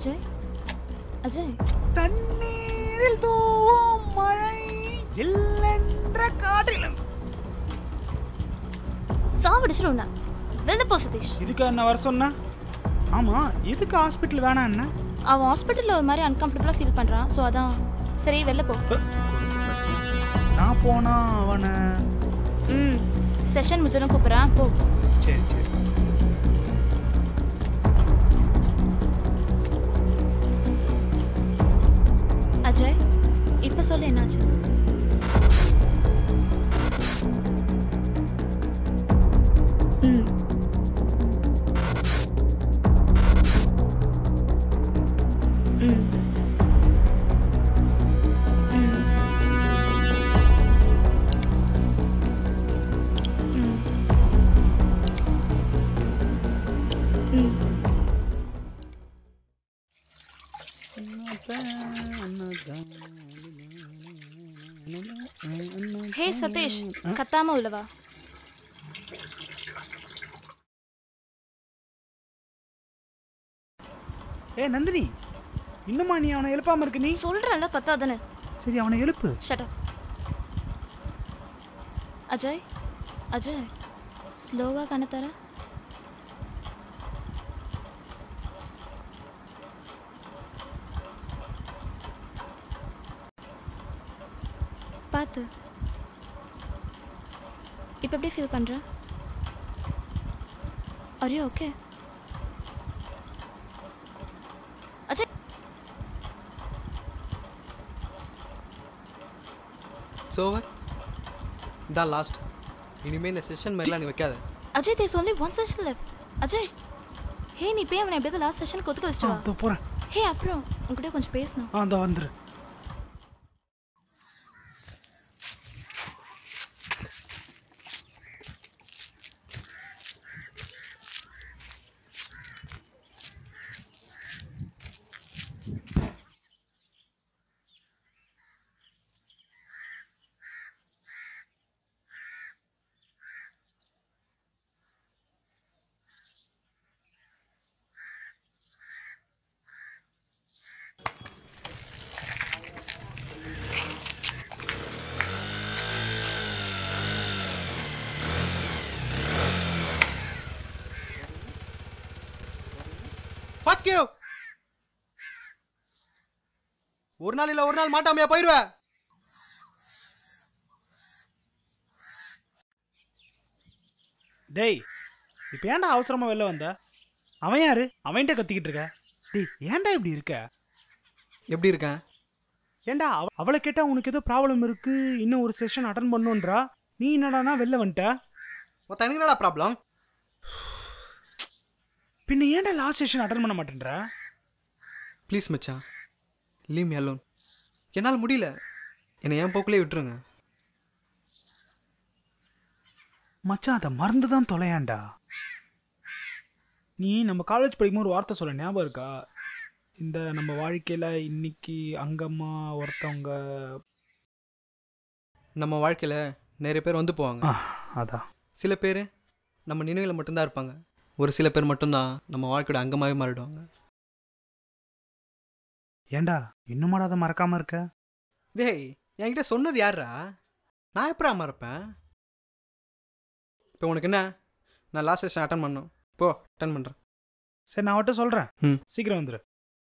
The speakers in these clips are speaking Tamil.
அஜய் அஜய் தண்ணீரில் தூவும் மழை ஜில்லென்ற காற்றிலும் சாவடிச்சிடும் நான் வெளில போ சதீஷ் இதுக்கு என்ன வர சொன்ன ஆமா எதுக்கு ஹாஸ்பிட்டல் வேணாம் என்ன அவன் ஹாஸ்பிட்டலில் ஒரு மாதிரி அன்கம்ஃபர்டபுளாக ஃபீல் பண்ணுறான் ஸோ அதான் சரி வெளில போ நான் போனா அவனை ம் செஷன் முடிஞ்சதும் கூப்பிட்றான் போ சரி சரி அஜய் இப்போ சொல்லு என்னாச்சு ம் ம் ம் ம் ம் ஹே சதீஷ் கத்தாம உள்ளவா ஏ நந்தினி இன்னுமா நீ அவனை எழுப்பாம இருக்க நீ சொல்றேன்ல கத்தாதன்னு சரி அவனை எழுப்பு ஷட் அப் அஜய் அஜய் ஸ்லோவாக கண்ண தர பார்த்து இப்போ எப்படி ஃபீல் பண்ணுற are you okay Ajay it's over இதான் லாஸ்ட் இனிமேல் இந்த செஷன் மாதிரிலாம் நீ வைக்காத Ajay there's only one session left Ajay hey நீ போய் அவனை எப்படியாவது லாஸ்ட் செஷன் கொத்துக்க வச்சுட்டு வா இதோ போறேன் ஹே அப்புறம் உங்ககிட்ட கொஞ்சம் பேசணும் ஆ இதோ வந்துரு ஃபக் யூ ஒரு நாள் இல்லை ஒரு நாள் மாட்டாமையா போயிடுவேன் டேய் இப்போ ஏன்டா அவசரமா வெளில வந்த அவன் யாரு அவன்கிட்ட கத்திக்கிட்டு இருக்க டேய் ஏன்டா இப்படி இருக்க எப்படி இருக்கேன் ஏன்டா அவ அவளை கேட்டா உனக்கு ஏதோ ப்ராப்ளம் இருக்கு இன்னும் ஒரு செஷன் அட்டன் பண்ணுன்றா நீ என்னடானா வெளில வந்துட்ட மொத்தம் எனக்கு என்னடா ப்ராப்ளம் பின்ன ஏன்டா லாஸ்ட் செஷன் அட்டன் பண்ண மாட்டேன்ற ப்ளீஸ் மச்சான் லீவ் மீ அலோன் என்னால் முடியல என்னை என் போக்குள்ளே விட்டுருங்க மச்சான் அதை மறந்து தான் தொலையாண்டா நீ நம்ம காலேஜ் படிக்கும்போது ஒரு வார்த்தை சொல்ல ஞாபகம் இருக்கா இந்த நம்ம வாழ்க்கையில இன்னைக்கு அங்கம்மா ஒருத்தவங்க நம்ம வாழ்க்கையில் நிறைய பேர் வந்து போவாங்க ஆ, அதான் சில பேர் நம்ம நினைவில் மட்டும்தான் இருப்பாங்க ஒரு சில பேர் மட்டும்தான் நம்ம வாழ்க்கையோட அங்கமாகவே மாறிடுவாங்க ஏன்டா இன்னுமாடா அதை மறக்காம இருக்க டேய் என்கிட்ட சொன்னது யாரா நான் எப்படா மறப்பேன் இப்போ உனக்கு என்ன நான் லாஸ்ட் செஷன் அட்டன் பண்ணோம் போ அட்டன் பண்ணுறேன் சரி நான் அவட்ட சொல்றேன் ம். சீக்கிரம் வந்துரு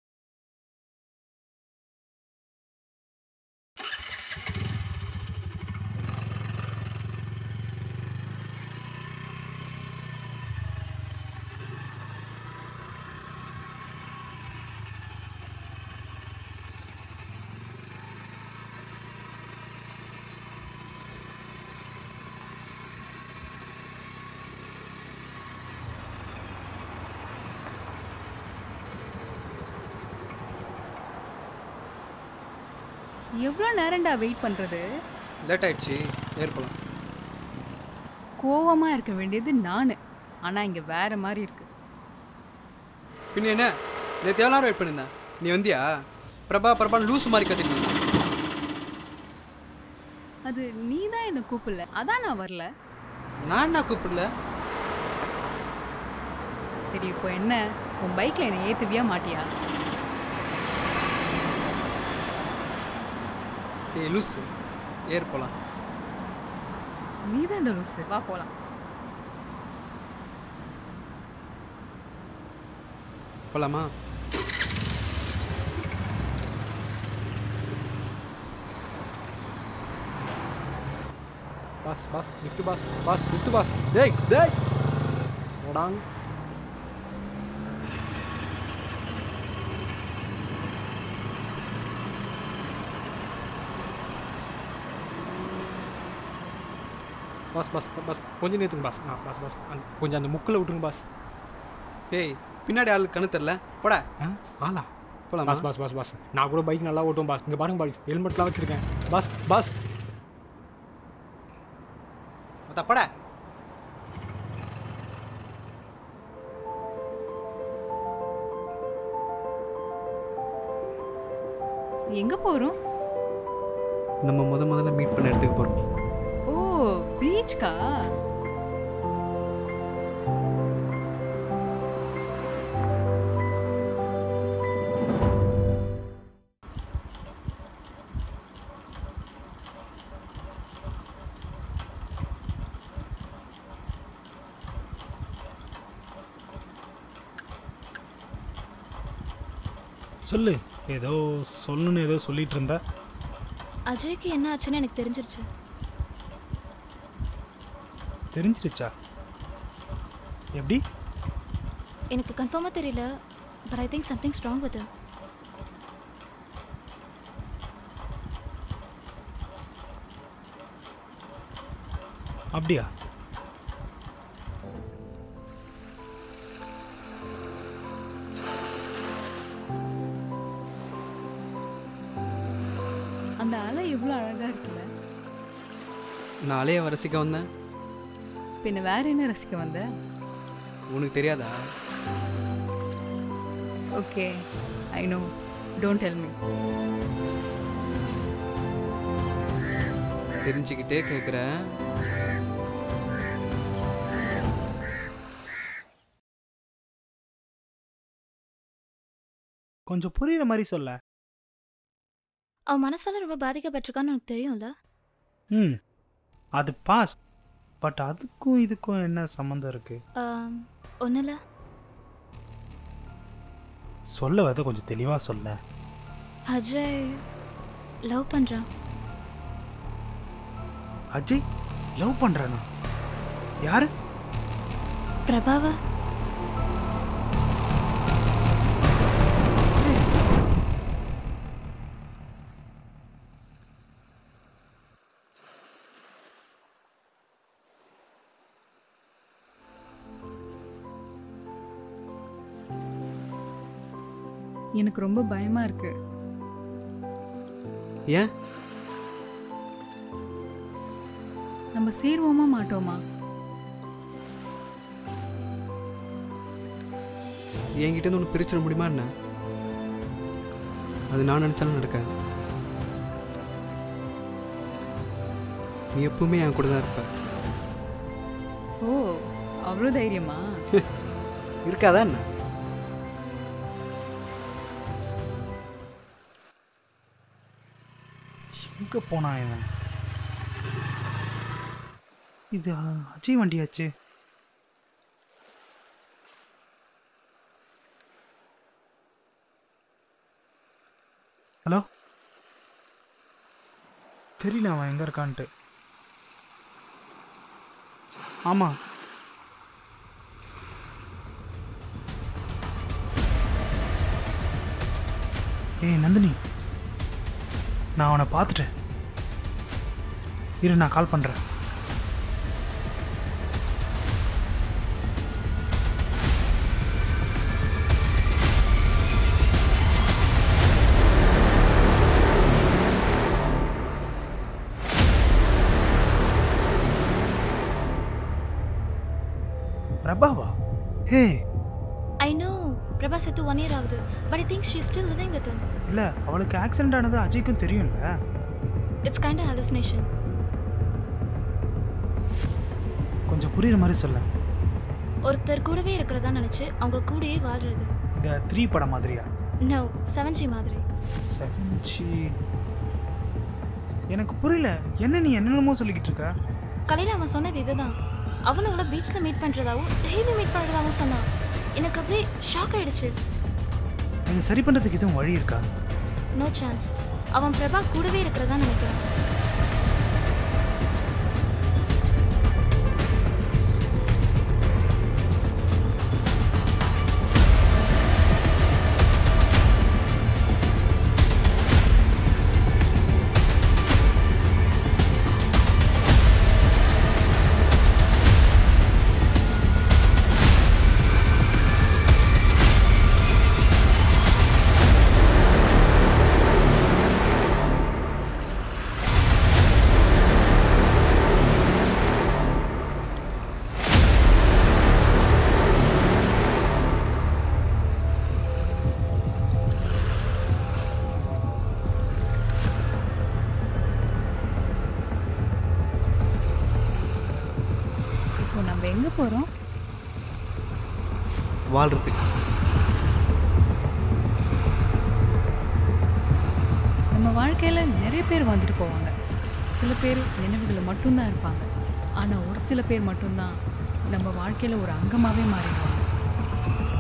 எவ்வளோ நேரம்டா வெயிட் பண்ணுறது லேட் ஆயிடுச்சு ஏற்பலாம் கோவமாக இருக்க வேண்டியது நான் ஆனால் இங்கே வேற மாதிரி இருக்கு பின்ன என்ன நேற்று எவ்வளோ நேரம் வெயிட் பண்ணியிருந்தேன் நீ வந்தியா பிரபா பிரபான்னு லூஸ் மாதிரி கத்திட்டு அது நீ தான் என்னை கூப்பிடல அதான் நான் வரல நான் என்ன கூப்பிடல சரி இப்போ என்ன உன் பைக்கில் என்னை ஏற்றுவியா மாட்டியா ஏய் லூசு ஏர் போகலாம் நீ தான் லூசு வா போலாம் போகலாமா boss boss lift boss boss lift boss டேய் டேய் ஓடாங் பாஸ் பாஸ் பாஸ் கொஞ்சம் நேற்றுங்க பாஸ் ஆ பாஸ் பாஸ் அந்த- கொஞ்சம் அந்த முக்கில் விட்டுருங்க பாஸ் ஏய் பின்னாடி ஆளுக்கு கண்ணு தெரில போடா ஆ ஆளா போகலாமா பாஸ் பாஸ் பாஸ் பாஸ் நான் கூட பைக் நல்லா ஓட்டுவேன் பாஸ் இங்கே பாருங்க பாஸ் ஹெல்மெட்லாம் வச்சுருக்கேன் பாஸ் பாஸ் மொத்த போடா எங்க போறோம் நம்ம முத முதல்ல மீட் பண்ண இடத்துக்கு போகிறோம் ஓ பீச்கா சொல்லு ஏதோ சொல்லணும்னு ஏதோ சொல்லிட்டு இருந்த அஜய்க்கு என்ன ஆச்சுன்னு எனக்கு தெரிஞ்சிருச்சு தெரிஞ்சிருச்சா எப்படி எனக்கு கன்ஃபார்மாக தெரியல but I think something strong with அப்படியா அந்த அலை எவ்வளோ அழகா இருக்குல்ல நாளே அவன் ரசிக்க வந்தேன் பின்ன வேற என்ன ரசிக்க வந்த உனக்கு தெரியாதா okay I know don't tell me தெரிஞ்சுக்கிட்டே கேட்குறேன் கொஞ்சம் புரியுற மாதிரி சொல்ல அவன் மனசால ரொம்ப பாதிக்கப்பட்டிருக்கான்னு உனக்கு தெரியும்ல ம் அது பாஸ் பட் அதுக்கும் இதுக்கும் என்ன சம்மந்தம் இருக்கு ஒன்றும் இல்லை சொல்ல வரத கொஞ்சம் தெளிவாக சொல்ல அஜய் லவ் பண்ணுறான் அஜய் லவ் பண்ணுறானா யாரு பிரபாவா எனக்கு ரொம்ப பயமா இருக்கு ஏன் நம்ம சேருவோமா மாட்டோமா என்கிட்ட இருந்து ஒன்று பிரிச்சிட முடியுமா என்ன அது நான் நினச்சாலும் நடக்காது நீ எப்பவுமே என் கூட தான் இருப்ப ஓ அவ்வளோ தைரியமா இருக்காதா என்ன எங்கே போனான் இவன் இது அ- அஜய் வண்டியாச்சு ஹலோ தெரியல அவன் எங்கே இருக்கான்ட்டு ஆமாம் ஏய் நந்தினி நான் அவனை பார்த்துட்டேன் இரு நான் கால் பண்ணுறேன் பிரபாவா ஹே ஐ நோ பிரபா செத்து ஒன் இயர் ஆகுது but I think she still living with him இல்லை அவளுக்கு ஆக்சிடென்ட் ஆனது அஜய்க்கும் தெரியும்ல இட்ஸ் கைண்ட் ஹாலுசினேஷன் கொஞ்சம் புரியுற மாதிரி சொல்ல ஒருத்தர் கூடவே இருக்கிறதா நினச்சி அவங்க கூடயே வாழ்றது இந்த த்ரீ படம் மாதிரியா நோ செவன் ஜி மாதிரி செவன் ஜி எனக்கு புரியல என்ன நீ என்னென்னமோ சொல்லிக்கிட்டு இருக்க காலையில் அவன் சொன்னது இதுதான் அவனும் அவளை பீச்சில் மீட் பண்ணுறதாவும் டெய்லி மீட் பண்ணுறதாவும் சொன்னான் எனக்கு அப்படியே ஷாக் ஆயிடுச்சு நீங்கள் சரி பண்ணுறதுக்கு எதுவும் வழி இருக்கா நோ சான்ஸ் அவன் பிரபா கூடவே இருக்கிறதா நினைக்கிறான் இப்போ நம்ம எங்கே போகிறோம் வாழ்றதுக்கு நம்ம வாழ்க்கையில் நிறைய பேர் வந்துட்டு போவாங்க சில பேர் நினைவுகளை மட்டும்தான் இருப்பாங்க ஆனால் ஒரு சில பேர் மட்டும்தான் நம்ம வாழ்க்கையில் ஒரு அங்கமாகவே மாறிடுவாங்க